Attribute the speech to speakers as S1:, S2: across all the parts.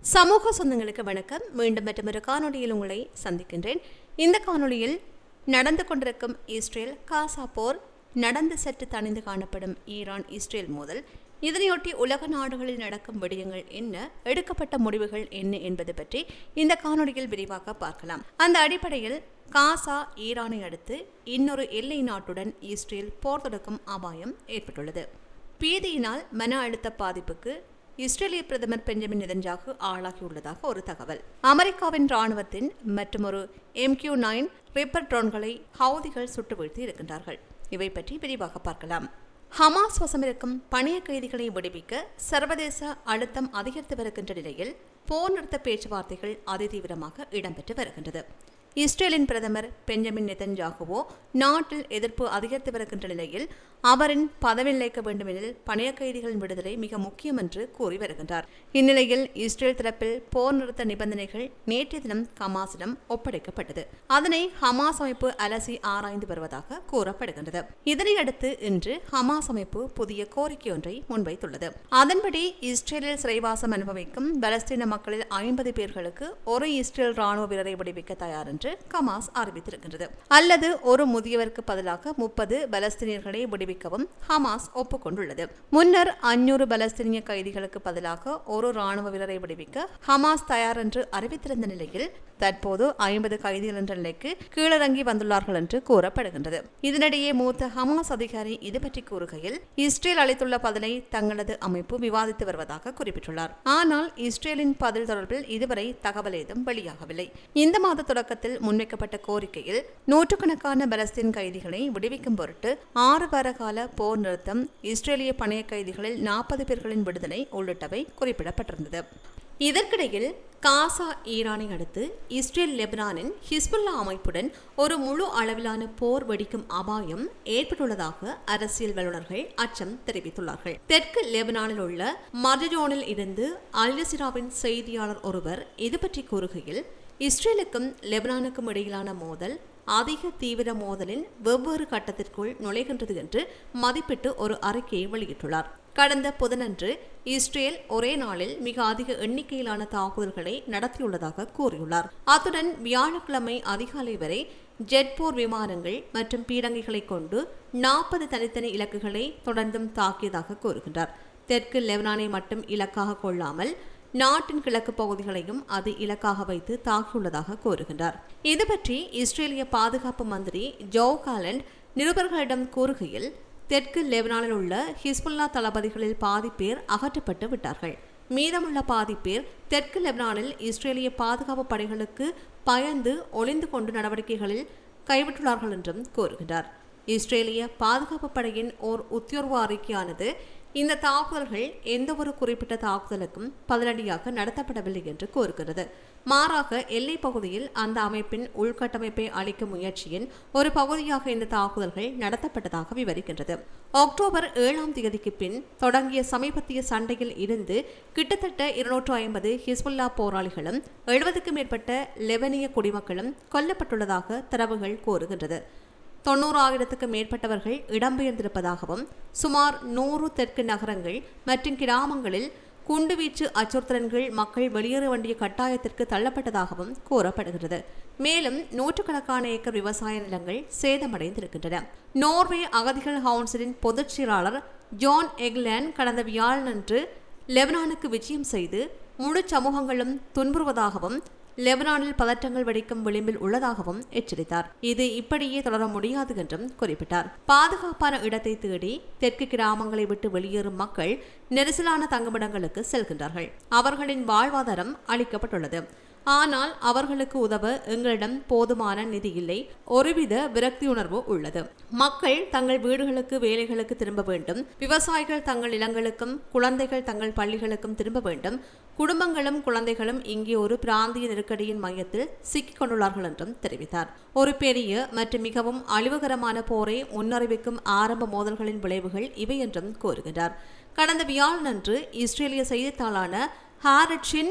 S1: சமூக சொந்தங்களுக்கு வணக்கம் மீண்டும் மற்றொரு காணொளியில் உங்களை சந்திக்கின்றேன் இந்த காணொளியில் நடந்து கொண்டிருக்கும் இஸ்ரேல் காசா போர் நடந்து சற்று தணிந்து காணப்படும் ஈரான் இஸ்ரேல் மோதல் இதனையொட்டி உலக நாடுகளில் நடக்கும் விடயங்கள் என்ன எடுக்கப்பட்ட முடிவுகள் என்ன என்பது பற்றி இந்த காணொளியில் விரிவாக பார்க்கலாம் அந்த அடிப்படையில் காசா ஈரானை அடுத்து இன்னொரு எல்லை நாட்டுடன் இஸ்ரேல் போர் தொடுக்கும் அபாயம் ஏற்பட்டுள்ளது பீதியினால் மன அழுத்த பாதிப்புக்கு இஸ்ரேலிய பிரதமர் பெஞ்சமின் நெதன்ஜாகு ஆளாகியுள்ளதாக ஒரு தகவல் அமெரிக்காவின் ராணுவத்தின் மற்றொரு எம்கியூ நைன் ரிப்பர் ட்ரோன்களை ஹவுதிகள் சுட்டு வீழ்த்தி இருக்கின்றார்கள் இவை பற்றி விரிவாக பார்க்கலாம் ஹமாஸ் வசமிருக்கும் பணிய கைதிகளை விடுவிக்க சர்வதேச அழுத்தம் அதிகரித்து வருகின்ற நிலையில் போர் நிறுத்த பேச்சுவார்த்தைகள் அதிதீவிரமாக இடம்பெற்று வருகின்றது இஸ்ரேலின் பிரதமர் பெஞ்சமின் நெதன்ஜாகுவோ நாட்டில் எதிர்ப்பு அதிகரித்து வருகின்ற நிலையில் அவரின் பதவி நிலைக்க வேண்டுமெனில் பணைய கைதிகளின் விடுதலை மிக முக்கியம் என்று கூறி வருகின்றார் இந்நிலையில் இஸ்ரேல் தரப்பில் போர் நிறுத்த நிபந்தனைகள் நேற்றைய தினம் ஹமாஸிடம் ஒப்படைக்கப்பட்டது அதனை ஹமாஸ் அமைப்பு அலசி ஆராய்ந்து வருவதாக கூறப்படுகின்றது இதனையடுத்து இன்று ஹமாஸ் அமைப்பு புதிய கோரிக்கை ஒன்றை முன்வைத்துள்ளது அதன்படி இஸ்ரேலில் சிறைவாசம் அனுபவிக்கும் பலஸ்தீன மக்களில் ஐம்பது பேர்களுக்கு ஒரு இஸ்ரேல் ராணுவ வீரரை விடுவிக்க தயார் என்று ஹமாஸ் அறிவித்திருக்கின்றது அல்லது ஒரு முதியவருக்கு பதிலாக முப்பது பலஸ்தீனியர்களை விடுவிக்கவும் ஹமாஸ் ஒப்புக்கொண்டுள்ளது முன்னர் அஞ்சூறு பலஸ்தீனிய கைதிகளுக்கு பதிலாக ஒரு ராணுவ வீரரை விடுவிக்க ஹமாஸ் தயார் என்று அறிவித்திருந்த நிலையில் தற்போது ஐம்பது கைதிகள் என்ற நிலைக்கு கீழிறங்கி வந்துள்ளார்கள் என்று கூறப்படுகின்றது இதனிடையே மூத்த ஹமாஸ் அதிகாரி இது பற்றி கூறுகையில் இஸ்ரேல் அளித்துள்ள பதிலை தங்களது அமைப்பு விவாதித்து வருவதாக குறிப்பிட்டுள்ளார் ஆனால் இஸ்ரேலின் பதில் தொடர்பில் இதுவரை தகவல் ஏதும் வெளியாகவில்லை இந்த மாத தொடக்கத்தில் முன்வைக்கப்பட்ட கோரிக்கையில் நூற்றுக்கணக்கான பலஸ்தீன் கைதிகளை விடுவிக்கும் பொருட்டு ஆறு வார கால போர் நிறுத்தம் இஸ்ரேலிய பணைய கைதிகளில் நாற்பது பேர்களின் விடுதலை உள்ளிட்டவை குறிப்பிடப்பட்டிருந்தது இதற்கிடையில் காசா ஈரானை அடுத்து இஸ்ரேல் லெபனானின் ஹிஸ்புல்லா அமைப்புடன் ஒரு முழு அளவிலான போர் வெடிக்கும் அபாயம் ஏற்பட்டுள்ளதாக அரசியல் வல்லுநர்கள் அச்சம் தெரிவித்துள்ளார்கள் தெற்கு லெபனானில் உள்ள மர்ஜோனில் இருந்து அல்ஜசிராவின் செய்தியாளர் ஒருவர் இது பற்றி கூறுகையில் இஸ்ரேலுக்கும் லெபனானுக்கும் இடையிலான மோதல் அதிக தீவிர மோதலின் வெவ்வேறு கட்டத்திற்குள் நுழைகின்றது என்று மதிப்பிட்டு ஒரு அறிக்கையை வெளியிட்டுள்ளார் கடந்த புதனன்று இஸ்ரேல் ஒரே நாளில் மிக அதிக எண்ணிக்கையிலான தாக்குதல்களை நடத்தியுள்ளதாக கூறியுள்ளார் அத்துடன் வியாழக்கிழமை அதிகாலை வரை ஜெட்போர் விமானங்கள் மற்றும் பீரங்கிகளை கொண்டு நாற்பது தனித்தனி இலக்குகளை தொடர்ந்தும் தாக்கியதாக கூறுகின்றார் தெற்கு லெபனானை மட்டும் இலக்காக கொள்ளாமல் நாட்டின் கிழக்கு பகுதிகளையும் அது இலக்காக வைத்து தாக்கியுள்ளதாக கூறுகின்றார் இது பற்றி இஸ்ரேலிய பாதுகாப்பு மந்திரி ஜோ காலண்ட் நிருபர்களிடம் கூறுகையில் தெற்கு லெபனானில் உள்ள ஹிஸ்புல்லா தளபதிகளில் பாதி பேர் அகற்றப்பட்டு விட்டார்கள் மீதமுள்ள பாதி பேர் தெற்கு லெபனானில் இஸ்ரேலிய பாதுகாப்பு படைகளுக்கு பயந்து ஒளிந்து கொண்டு நடவடிக்கைகளில் கைவிட்டுள்ளார்கள் என்றும் கூறுகின்றார் இஸ்ரேலிய பாதுகாப்பு படையின் ஓர் உத்தியோர்வ அறிக்கையானது இந்த தாக்குதல்கள் எந்த ஒரு குறிப்பிட்ட தாக்குதலுக்கும் பதிலடியாக நடத்தப்படவில்லை என்று கூறுகிறது மாறாக எல்லை பகுதியில் அந்த அமைப்பின் உள்கட்டமைப்பை அளிக்கும் முயற்சியின் ஒரு பகுதியாக இந்த தாக்குதல்கள் நடத்தப்பட்டதாக விவரிக்கின்றது அக்டோபர் ஏழாம் தேதிக்கு பின் தொடங்கிய சமீபத்திய சண்டையில் இருந்து கிட்டத்தட்ட இருநூற்று ஐம்பது ஹிஸ்புல்லா போராளிகளும் எழுபதுக்கும் மேற்பட்ட லெபனிய குடிமக்களும் கொல்லப்பட்டுள்ளதாக தரவுகள் கூறுகின்றது தொண்ணூறாயிரத்துக்கு மேற்பட்டவர்கள் இடம்பெயர்ந்திருப்பதாகவும் சுமார் நூறு தெற்கு நகரங்கள் மற்றும் கிராமங்களில் குண்டுவீச்சு அச்சுறுத்தல்கள் மக்கள் வெளியேற வேண்டிய கட்டாயத்திற்கு தள்ளப்பட்டதாகவும் கூறப்படுகிறது மேலும் நூற்றுக்கணக்கான ஏக்கர் விவசாய நிலங்கள் சேதமடைந்திருக்கின்றன நோர்வே அகதிகள் கவுன்சிலின் பொதுச் செயலாளர் ஜான் எக்லேன் கடந்த வியாழனன்று லெபனானுக்கு விஜயம் செய்து முழு சமூகங்களும் துன்புறுவதாகவும் லெபனானில் பதற்றங்கள் வெடிக்கும் விளிம்பில் உள்ளதாகவும் எச்சரித்தார் இது இப்படியே தொடர முடியாது என்றும் குறிப்பிட்டார் பாதுகாப்பான இடத்தை தேடி தெற்கு கிராமங்களை விட்டு வெளியேறும் மக்கள் நெரிசலான தங்குமிடங்களுக்கு செல்கின்றார்கள் அவர்களின் வாழ்வாதாரம் அளிக்கப்பட்டுள்ளது ஆனால் அவர்களுக்கு உதவ எங்களிடம் போதுமான நிதி இல்லை ஒருவித விரக்தி உணர்வு உள்ளது மக்கள் தங்கள் வீடுகளுக்கு வேலைகளுக்கு திரும்ப வேண்டும் விவசாயிகள் தங்கள் நிலங்களுக்கும் குழந்தைகள் தங்கள் பள்ளிகளுக்கும் திரும்ப வேண்டும் குடும்பங்களும் குழந்தைகளும் இங்கே ஒரு பிராந்திய நெருக்கடியின் மையத்தில் சிக்கிக் கொண்டுள்ளார்கள் என்றும் தெரிவித்தார் ஒரு பெரிய மற்றும் மிகவும் அழிவுகரமான போரை முன்னறிவிக்கும் ஆரம்ப மோதல்களின் விளைவுகள் இவை என்றும் கூறுகிறார் கடந்த வியாழனன்று இஸ்ரேலிய செய்தித்தாளான ஹாரட்ஸின்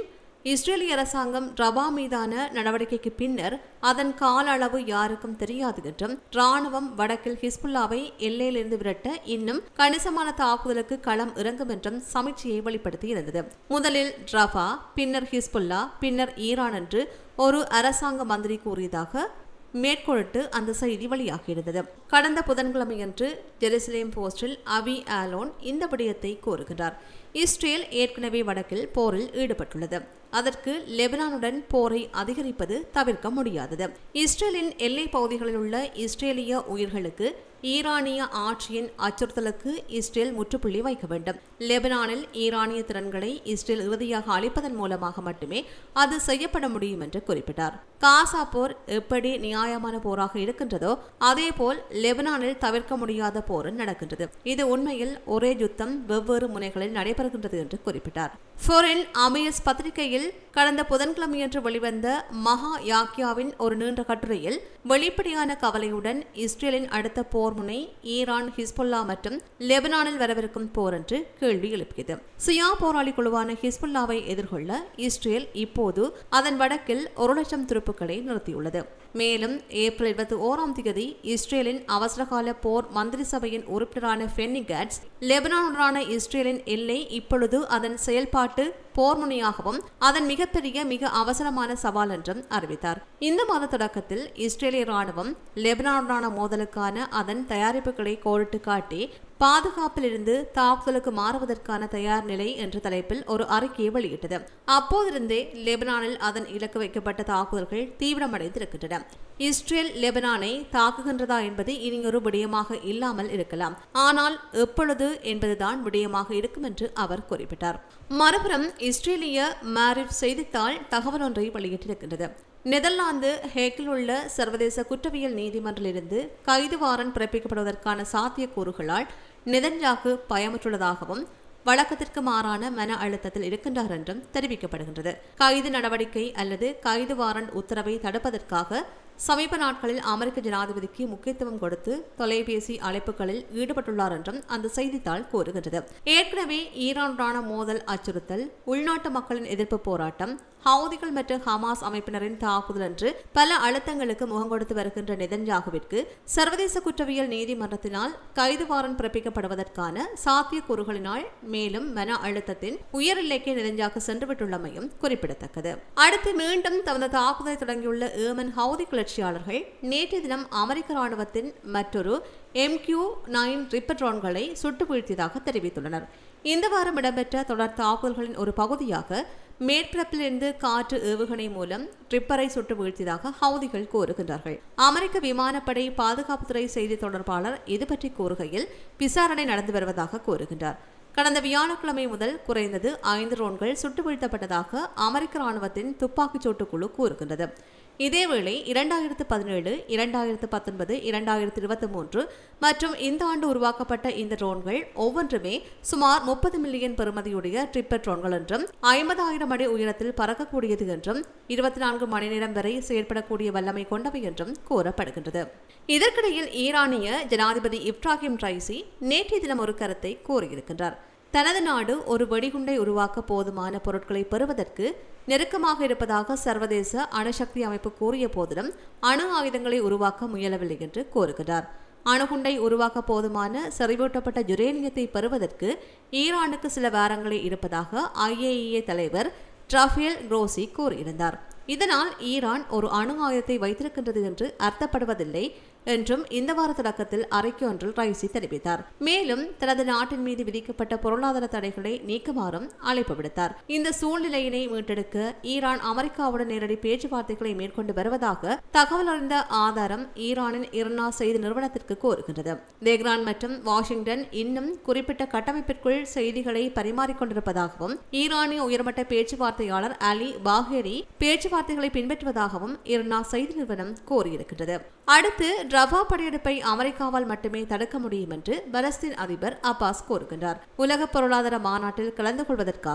S1: இஸ்ரேலிய அரசாங்கம் ரபா மீதான நடவடிக்கைக்கு பின்னர் அதன் கால அளவு யாருக்கும் தெரியாது என்றும் ராணுவம் வடக்கில் ஹிஸ்புல்லாவை எல்லையிலிருந்து விரட்ட இன்னும் கணிசமான தாக்குதலுக்கு களம் இறங்கும் என்றும் சமீட்சையை வெளிப்படுத்தியிருந்தது முதலில் ரபா பின்னர் ஹிஸ்புல்லா பின்னர் ஈரான் என்று ஒரு அரசாங்க மந்திரி கூறியதாக மேற்கொள்ளிட்டு அந்த செய்தி வெளியாகியிருந்தது கடந்த புதன்கிழமையன்று ஜெருசலேம் போஸ்டில் அவி ஆலோன் இந்த விடயத்தை கூறுகிறார் இஸ்ரேல் ஏற்கனவே வடக்கில் போரில் ஈடுபட்டுள்ளது அதற்கு லெபனானுடன் போரை அதிகரிப்பது தவிர்க்க முடியாதது இஸ்ரேலின் எல்லை பகுதிகளில் உள்ள இஸ்ரேலிய உயிர்களுக்கு ஈரானிய ஆட்சியின் அச்சுறுத்தலுக்கு இஸ்ரேல் முற்றுப்புள்ளி வைக்க வேண்டும் லெபனானில் ஈரானிய திறன்களை இஸ்ரேல் இறுதியாக அளிப்பதன் மூலமாக மட்டுமே அது செய்யப்பட முடியும் என்று குறிப்பிட்டார் காசா போர் எப்படி நியாயமான போராக இருக்கின்றதோ அதேபோல் லெபனானில் தவிர்க்க முடியாத போர் நடக்கின்றது இது உண்மையில் ஒரே யுத்தம் வெவ்வேறு முனைகளில் நடைபெறுகின்றது என்று குறிப்பிட்டார் ஃபோரின் அமியஸ் பத்திரிகையில் கடந்த புதன்கிழமையன்று வெளிவந்த மகா யாக்கியாவின் ஒரு நீண்ட கட்டுரையில் வெளிப்படையான கவலையுடன் இஸ்ரேலின் அடுத்த போர் முனை ஈரான் ஹிஸ்புல்லா மற்றும் லெபனானில் வரவிருக்கும் போர் என்று கேள்வி எழுப்பியது சியா போராளி குழுவான ஹிஸ்புல்லாவை எதிர்கொள்ள இஸ்ரேல் இப்போது அதன் வடக்கில் ஒரு லட்சம் துருப்புக்களை நிறுத்தியுள்ளது மேலும் ஏப்ரல் இருபத்தி ஓராம் தேதி இஸ்ரேலின் அவசரகால போர் மந்திரி சபையின் உறுப்பினரான ஃபென்னி கேட்ஸ் லெபனானுடனான இஸ்ரேலின் எல்லை இப்பொழுது அதன் செயல்பாட்டு போர் முனையாகவும் அதன் மிகப்பெரிய மிக அவசரமான சவால் என்றும் அறிவித்தார் இந்த மாத தொடக்கத்தில் இஸ்ரேலிய ராணுவம் லெபனானுடனான மோதலுக்கான அதன் தயாரிப்புகளை கோடிட்டு காட்டி பாதுகாப்பிலிருந்து தாக்குதலுக்கு மாறுவதற்கான தயார் நிலை என்ற தலைப்பில் ஒரு அறிக்கையை வெளியிட்டது அப்போதிருந்தே லெபனானில் அதன் இலக்கு வைக்கப்பட்ட தாக்குதல்கள் தீவிரமடைந்திருக்கின்றன இஸ்ரேல் லெபனானை தாக்குகின்றதா என்பது இனியொரு விடயமாக இல்லாமல் இருக்கலாம் ஆனால் எப்பொழுது என்பதுதான் விடயமாக இருக்கும் என்று அவர் குறிப்பிட்டார் மறுபுறம் இஸ்ரேலிய மாரிஃப் செய்தித்தாள் தகவல் ஒன்றை வெளியிட்டிருக்கின்றது நெதர்லாந்து ஹேக்கில் உள்ள சர்வதேச குற்றவியல் நீதிமன்றிலிருந்து கைது வாரண்ட் பிறப்பிக்கப்படுவதற்கான சாத்தியக்கூறுகளால் நெதன்யாகு பயமுற்றுள்ளதாகவும் வழக்கத்திற்கு மாறான மன அழுத்தத்தில் இருக்கின்றார் என்றும் தெரிவிக்கப்படுகின்றது கைது நடவடிக்கை அல்லது கைது வாரண்ட் உத்தரவை தடுப்பதற்காக சமீப நாட்களில் அமெரிக்க ஜனாதிபதிக்கு முக்கியத்துவம் கொடுத்து தொலைபேசி அழைப்புகளில் ஈடுபட்டுள்ளார் என்றும் அந்த செய்தித்தாள் கூறுகின்றது ஏற்கனவே ஈரானுடனான மோதல் அச்சுறுத்தல் உள்நாட்டு மக்களின் எதிர்ப்பு போராட்டம் ஹவுதிகள் மற்றும் ஹமாஸ் அமைப்பினரின் தாக்குதல் என்று பல அழுத்தங்களுக்கு முகம் கொடுத்து வருகின்ற நெதன்யாகுவிற்கு சர்வதேச குற்றவியல் நீதிமன்றத்தினால் கைது வாரண்ட் பிறப்பிக்கப்படுவதற்கான சாத்தியக்கூறுகளினால் மேலும் மன அழுத்தத்தின் உயர் எல்லைக்கு நெதன்யாகு சென்றுவிட்டுள்ளமையும் குறிப்பிடத்தக்கது அடுத்து மீண்டும் தமது தாக்குதலை தொடங்கியுள்ள ஏமன் ஹவுதி கிளர்ச்சியாளர்கள் நேற்றைய தினம் அமெரிக்க ராணுவத்தின் மற்றொரு எம்கியூ நைன் ரிப்பட்ரான்களை சுட்டு வீழ்த்தியதாக தெரிவித்துள்ளனர் இந்த வாரம் இடம்பெற்ற தொடர் தாக்குதல்களின் ஒரு பகுதியாக மேற்பரப்பிலிருந்து காற்று ஏவுகணை மூலம் ட்ரிப்பரை சுட்டு வீழ்த்தியதாக ஹவுதிகள் கூறுகின்றார்கள் அமெரிக்க விமானப்படை பாதுகாப்புத்துறை செய்தி தொடர்பாளர் இது பற்றி கூறுகையில் விசாரணை நடந்து வருவதாக கூறுகின்றார் கடந்த வியாழக்கிழமை முதல் குறைந்தது ஐந்து ரோன்கள் சுட்டு வீழ்த்தப்பட்டதாக அமெரிக்க ராணுவத்தின் துப்பாக்கிச் சூட்டு குழு கூறுகின்றது இதேவேளை இரண்டாயிரத்து பதினேழு இரண்டாயிரத்து பத்தொன்பது இரண்டாயிரத்து இருபத்தி மூன்று மற்றும் இந்த ஆண்டு உருவாக்கப்பட்ட இந்த ட்ரோன்கள் ஒவ்வொன்றுமே சுமார் முப்பது மில்லியன் பெறுமதியுடைய ட்ரிப்பர் ட்ரோன்கள் என்றும் ஐம்பதாயிரம் அடி உயரத்தில் பறக்கக்கூடியது என்றும் இருபத்தி நான்கு மணி நேரம் வரை செயல்படக்கூடிய வல்லமை கொண்டவை என்றும் கூறப்படுகின்றது இதற்கிடையில் ஈரானிய ஜனாதிபதி இப்ராஹிம் ரைசி நேற்றைய தினம் ஒரு கருத்தை கூறியிருக்கின்றார் தனது நாடு ஒரு வெடிகுண்டை உருவாக்க போதுமான பொருட்களை பெறுவதற்கு நெருக்கமாக இருப்பதாக சர்வதேச அணுசக்தி அமைப்பு கூறிய போதிலும் அணு ஆயுதங்களை உருவாக்க முயலவில்லை என்று கூறுகிறார் அணுகுண்டை உருவாக்க போதுமான செறிவூட்டப்பட்ட யுரேனியத்தை பெறுவதற்கு ஈரானுக்கு சில வாரங்களே இருப்பதாக ஐஏஇஏ தலைவர் ட்ரஃபேல் குரோசி கூறியிருந்தார் இதனால் ஈரான் ஒரு அணு ஆயுதத்தை வைத்திருக்கின்றது என்று அர்த்தப்படுவதில்லை என்றும் இந்த வார தொடக்கத்தில் அறிக்கை ஒன்றில் ரைசி தெரிவித்தார் மேலும் தனது நாட்டின் மீது விதிக்கப்பட்ட பொருளாதார தடைகளை நீக்குமாறும் அழைப்பு விடுத்தார் இந்த சூழ்நிலையினை மீட்டெடுக்க ஈரான் அமெரிக்காவுடன் நேரடி பேச்சுவார்த்தைகளை மேற்கொண்டு வருவதாக தகவல் அறிந்த ஆதாரம் ஈரானின் இர்னா செய்தி நிறுவனத்திற்கு கோருகின்றது தெஹ்ரான் மற்றும் வாஷிங்டன் இன்னும் குறிப்பிட்ட கட்டமைப்பிற்குள் செய்திகளை பரிமாறிக்கொண்டிருப்பதாகவும் ஈரானிய உயர்மட்ட பேச்சுவார்த்தையாளர் அலி பாஹேரி பேச்சுவார்த்தைகளை பின்பற்றுவதாகவும் இர்னா செய்தி நிறுவனம் கோரியிருக்கின்றது அடுத்து ரவா படையெடுப்பை அமெரிக்காவால் மட்டுமே தடுக்க முடியும் என்று பலஸ்தீன் அதிபர் அப்பாஸ் கூறுகின்றார் உலக பொருளாதார மாநாட்டில் கலந்து கொள்வதற்காக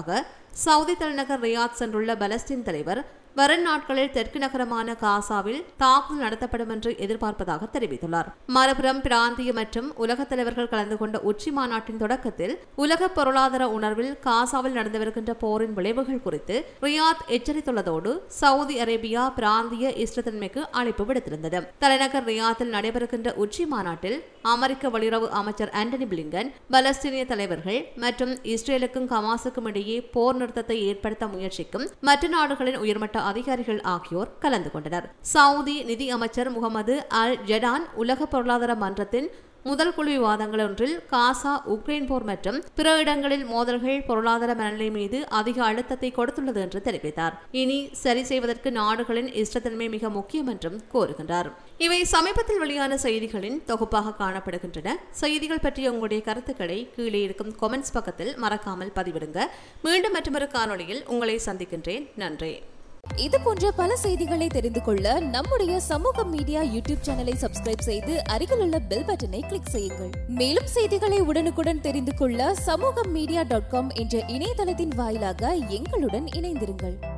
S1: சவுதி தலைநகர் ரியாத் சென்றுள்ள பலஸ்தீன் தலைவர் வரும் நாட்களில் தெற்கு நகரமான காசாவில் தாக்குதல் நடத்தப்படும் என்று எதிர்பார்ப்பதாக தெரிவித்துள்ளார் மறுபுறம் பிராந்திய மற்றும் உலக தலைவர்கள் கலந்து கொண்ட உச்சி மாநாட்டின் தொடக்கத்தில் உலக பொருளாதார உணர்வில் காசாவில் நடந்து வருகின்ற போரின் விளைவுகள் குறித்து ரியாத் எச்சரித்துள்ளதோடு சவுதி அரேபியா பிராந்திய இஷ்டத்தன்மைக்கு அழைப்பு விடுத்திருந்தது தலைநகர் ரியாத்தில் நடைபெறுகின்ற உச்சி மாநாட்டில் அமெரிக்க வெளியுறவு அமைச்சர் ஆண்டனி பிளிங்கன் பலஸ்தீனிய தலைவர்கள் மற்றும் இஸ்ரேலுக்கும் கமாசுக்கும் இடையே போர் நிறுத்தத்தை ஏற்படுத்த முயற்சிக்கும் மற்ற நாடுகளின் உயர்மட்ட அதிகாரிகள் ஆகியோர் கலந்து கொண்டனர் சவுதி நிதி அமைச்சர் முகமது அல் ஜடான் உலக பொருளாதார மன்றத்தின் முதல் குழு விவாதங்கள் ஒன்றில் காசா உக்ரைன் போர் மற்றும் பிற இடங்களில் மோதல்கள் பொருளாதார மனநிலை மீது அதிக அழுத்தத்தை கொடுத்துள்ளது என்று தெரிவித்தார் இனி சரி செய்வதற்கு நாடுகளின் இஷ்டத்தன்மை மிக முக்கியம் என்றும் கூறுகின்றார் இவை சமீபத்தில் வெளியான செய்திகளின் தொகுப்பாக காணப்படுகின்றன செய்திகள் பற்றிய உங்களுடைய கருத்துக்களை கீழே இருக்கும் கொமெண்ட்ஸ் பக்கத்தில் மறக்காமல் பதிவிடுங்க மீண்டும் மற்றொரு காணொளியில் உங்களை சந்திக்கின்றேன் நன்றி
S2: இது போன்ற பல செய்திகளை தெரிந்து கொள்ள நம்முடைய சமூக மீடியா யூடியூப் சேனலை சப்ஸ்கிரைப் செய்து அருகில் உள்ள பெல் பட்டனை கிளிக் செய்யுங்கள் மேலும் செய்திகளை உடனுக்குடன் தெரிந்து கொள்ள சமூக மீடியா டாட் காம் என்ற இணையதளத்தின் வாயிலாக எங்களுடன் இணைந்திருங்கள்